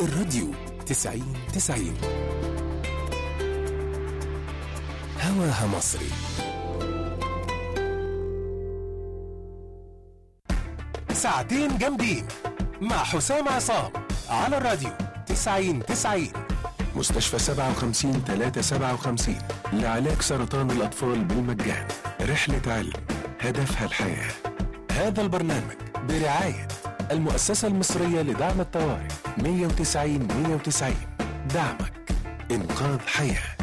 الراديو تسعين تسعين هواها مصري ساعتين جامدين مع حسام عصام على الراديو تسعين تسعين مستشفى سبعة وخمسين تلاتة سبعة وخمسين لعلاج سرطان الأطفال بالمجان رحلة علم هدفها الحياة هذا البرنامج برعاية المؤسسة المصرية لدعم الطوارئ 190 190 دعمك إنقاذ حياه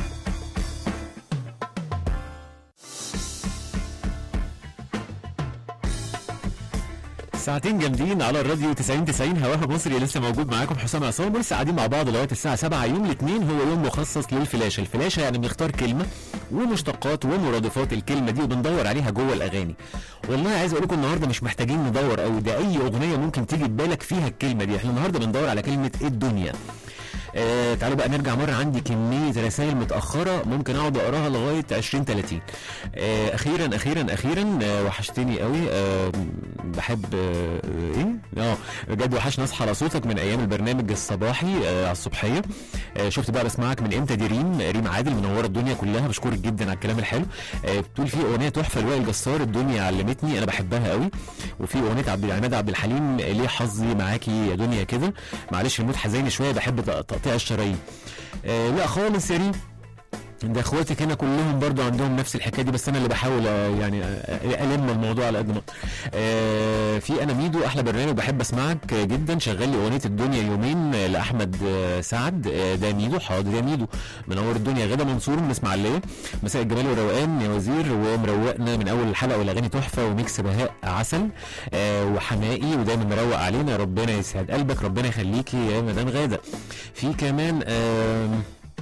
ساعتين جامدين على الراديو 90 90 هواها مصري لسه موجود معاكم حسام عصام لسه قاعدين مع بعض لغايه الساعه 7 يوم الاثنين هو يوم مخصص للفلاشه، الفلاشه يعني بنختار كلمه ومشتقات ومرادفات الكلمه دي وبندور عليها جوه الاغاني. والله عايز اقول لكم النهارده مش محتاجين ندور قوي ده اي اغنيه ممكن تيجي في بالك فيها الكلمه دي، احنا النهارده بندور على كلمه الدنيا. آه تعالوا بقى نرجع مره عندي كميه رسائل متاخره ممكن اقعد اقراها لغايه 20 30 آه اخيرا اخيرا اخيرا آه وحشتني قوي آه بحب آه ايه اه بجد وحشني اصحى على صوتك من ايام البرنامج الصباحي آه على الصبحيه آه شفت بقى بسمعك من امتى دي ريم ريم عادل منوره الدنيا كلها بشكرك جدا على الكلام الحلو آه بتقول في اغنيه تحفه لوائل جسار الدنيا علمتني انا بحبها قوي وفي اغنيه عبد العماد عبد الحليم ليه حظي معاكي يا دنيا كده معلش المود حزيني شويه بحب تقطيع الشرايين آه لا خالص يا ريم ده اخواتك هنا كلهم برضو عندهم نفس الحكايه دي بس انا اللي بحاول آه، يعني آه، الم الموضوع على قد ما أقدر. آه في انا ميدو احلى برنامج بحب اسمعك آه، جدا شغال لي اغنيه الدنيا يومين آه، لاحمد آه، سعد آه، ده ميدو حاضر يا ميدو منور الدنيا غدا منصور من اسماعيليه مساء الجمال والروقان يا وزير ومروقنا من اول الحلقه والاغاني تحفه وميكس بهاء عسل آه وحمائي ودايما مروق علينا ربنا يسعد قلبك ربنا يخليكي يا مدام غاده في كمان آه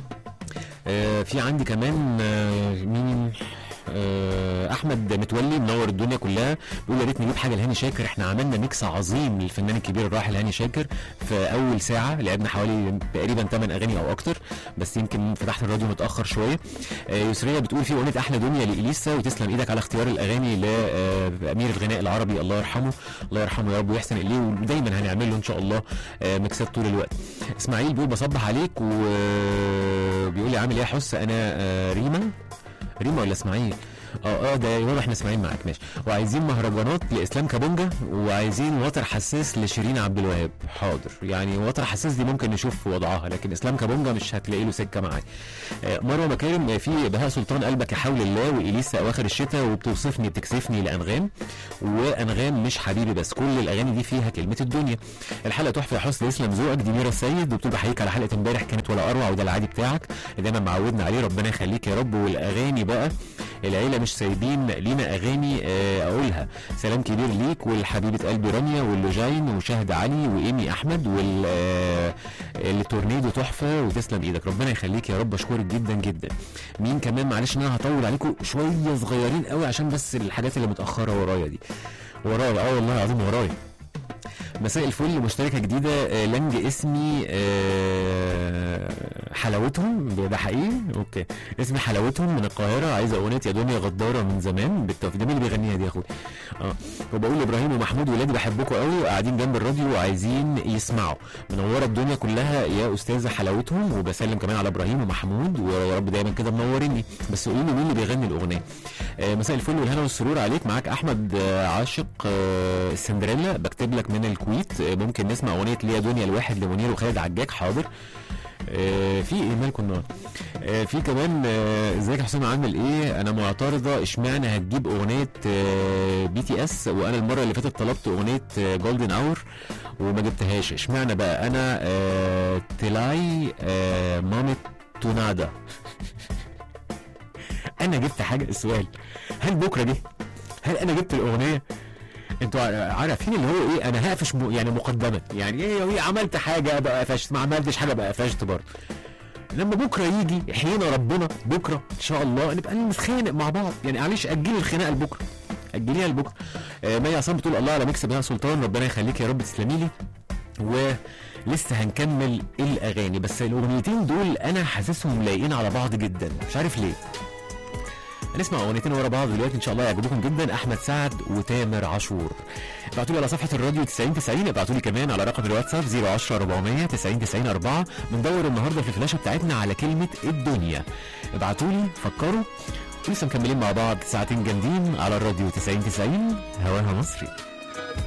آه، في عندي كمان آه، مين آه، احمد متولي منور الدنيا كلها بيقول يا ريت نجيب حاجه لهاني شاكر احنا عملنا ميكس عظيم للفنان الكبير الراحل هاني شاكر في اول ساعه لعبنا حوالي تقريبا 8 اغاني او اكتر بس يمكن فتحت الراديو متاخر شويه آه، يسريه بتقول في اغنيه احلى دنيا لاليسا وتسلم ايدك على اختيار الاغاني لامير الغناء العربي الله يرحمه الله يرحمه يا رب ويحسن اليه ودايما هنعمل له ان شاء الله آه، ميكسات طول الوقت اسماعيل بيقول بصبح عليك وبيقول لي عامل ايه يا حس انا آه، ريما ريما ولا اسماعيل اه اه ده واضح ان اسماعيل معاك ماشي وعايزين مهرجانات لاسلام كابونجا وعايزين وتر حساس لشيرين عبد الوهاب حاضر يعني وتر حساس دي ممكن نشوف وضعها لكن اسلام كابونجا مش هتلاقي له سكه معايا آه مروه مكارم آه، في بهاء سلطان قلبك يا حول الله واليسا اواخر الشتاء وبتوصفني بتكسفني لانغام وانغام مش حبيبي بس كل الاغاني دي فيها كلمه الدنيا الحلقه تحفه يا حسن يسلم ذوقك دي ميرا السيد وبتقول بحييك على حلقه امبارح كانت ولا اروع وده العادي بتاعك اللي دايما معودنا عليه ربنا يخليك يا رب والاغاني بقى العيله مش سايبين لينا اغاني آه، اقولها سلام كبير ليك والحبيبه قلبي رانيا واللوجين وشهد علي وايمي احمد وال آه، التورنيدو تحفه وتسلم ايدك ربنا يخليك يا رب اشكرك جدا جدا مين كمان معلش ان انا هطول عليكم شويه صغيرين قوي عشان بس الحاجات اللي متاخره ورايا دي ورايا اه والله العظيم ورايا مساء الفل مشتركه جديده آه، لنج اسمي آه، حلاوتهم ده ده حقيقي اوكي اسمي حلاوتهم من القاهره عايزه اغنيه يا دنيا غداره من زمان بالتوفيق ده مين اللي بيغنيها دي يا اخويا اه وبقول لابراهيم ومحمود ولادي بحبكم قوي وقاعدين جنب الراديو وعايزين يسمعوا منوره الدنيا كلها يا استاذه حلاوتهم وبسلم كمان على ابراهيم ومحمود ويا رب دايما كده منوريني بس قولوا لي مين اللي بيغني الاغنيه آه، مساء الفل والهنا والسرور عليك معاك احمد آه، عاشق آه، السندريلا بكتب لك من الكويت آه، ممكن نسمع اغنيه ليا دنيا الواحد لمنير وخالد عجاج حاضر آه، في ايه مالكم النهارده آه، في كمان آه، ازيك يا حسام عامل ايه انا معترضه اشمعنى هتجيب اغنيه بي تي اس وانا المره اللي فاتت طلبت اغنيه جولدن اور وما جبتهاش اشمعنى بقى انا آه، تلاي آه، مامة تونادا انا جبت حاجه السؤال هل بكره جه هل انا جبت الاغنيه انتوا ع- عارفين اللي هو ايه انا هقفش م... يعني مقدما يعني ايه ايه عملت حاجه بقى قفشت ما عملتش حاجه بقى قفشت برضه لما بكره يجي حين ربنا بكره ان شاء الله نبقى نتخانق مع بعض يعني معلش اجلي الخناقه لبكره اجليها لبكره آه مي عصام بتقول الله على ميكس بها سلطان ربنا يخليك يا رب تسلمي لي ولسه هنكمل الاغاني بس الاغنيتين دول انا حاسسهم لايقين على بعض جدا مش عارف ليه هنسمع اغنيتين ورا بعض دلوقتي ان شاء الله يعجبوكم جدا احمد سعد وتامر عاشور ابعتوا لي على صفحه الراديو 90 90 ابعتوا لي كمان على رقم الواتساب 010 400 90 90 4 بندور النهارده في الفلاشه بتاعتنا على كلمه الدنيا ابعتوا لي فكروا ولسه مكملين مع بعض ساعتين جامدين على الراديو 90 90 هواها مصري